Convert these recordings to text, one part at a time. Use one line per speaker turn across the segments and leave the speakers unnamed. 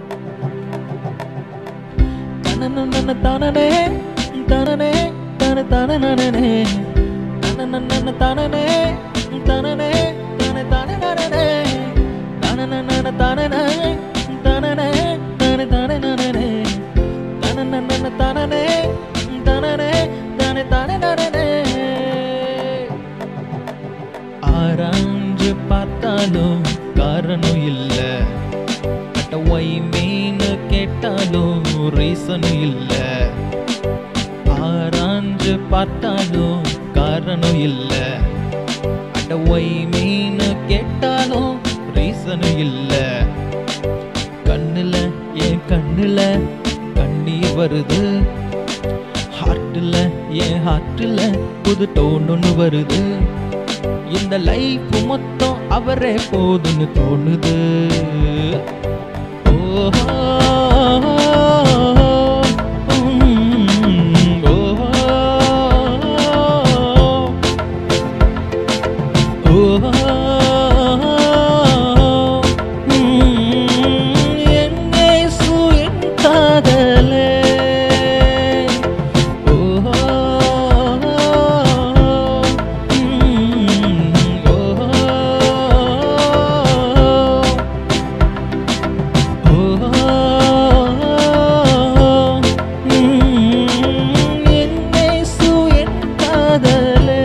தனனனன தனனே தனனே தன தனனனனே தனனனன தனனே தனனே தன தனனனனே தனனனன தனனே தனனே தன தனனனனே தனனனன தனனே தனனே தன தனனனனே ஆராய்ஞ்சு பார்த்தாலும் காரணம் இல்ல அட்ட ஒய் மீன் கேட்டாலும் ரீசனும் இல்ல ஆராய்ஞ்சு பார்த்தாலும் காரணம் இல்ல அட்ட ஒய் மீன் கேட்டாலும் ரீசனும் இல்ல கண்ணுல என் கண்ணுல கண்ணீர் வருது ஹார்ட்டில் என் ஹார்ட்டில் புது டோன் ஒன்று வருது இந்த லைஃப் மொத்தம் அவரே போதுன்னு தோணுது ஓஹோ உம், ஓஹோ ஓஹோ உம், என் இயேசு என் காதலே ஓஹோ உம், ஓஹோ ஓஹோ உம், என் இயேசு என் காதலே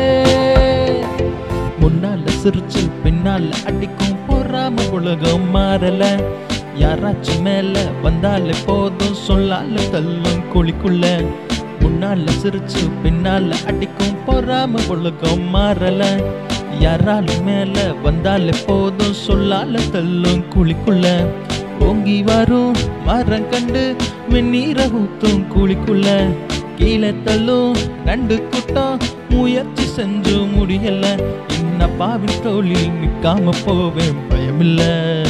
முன்னால சிரிச்சு பின்னால அடிக்கும் பொறாம உலகம் மாறல யாராச்சும் மேல வந்தாலே போதும் சொல்லால தள்ளும் குழிக்குள்ள முன்னால சிரிச்சு பின்னால அடிக்கும் பொறாம உலகம் மாறல யாராலும் மேல வந்தாலே போதும் சொல்லால தள்ளும் குழிக்குள்ள ஓங்கி வரும் மரம் கண்டு வெந்நீர ஊத்தும் குழிக்குள்ள கீழே தள்ளும் ரெண்டு கூட்டம் முயற்சி செஞ்சு முடியல என்ன பாவின் தோழி நிக்காம போவேன் பயமில்ல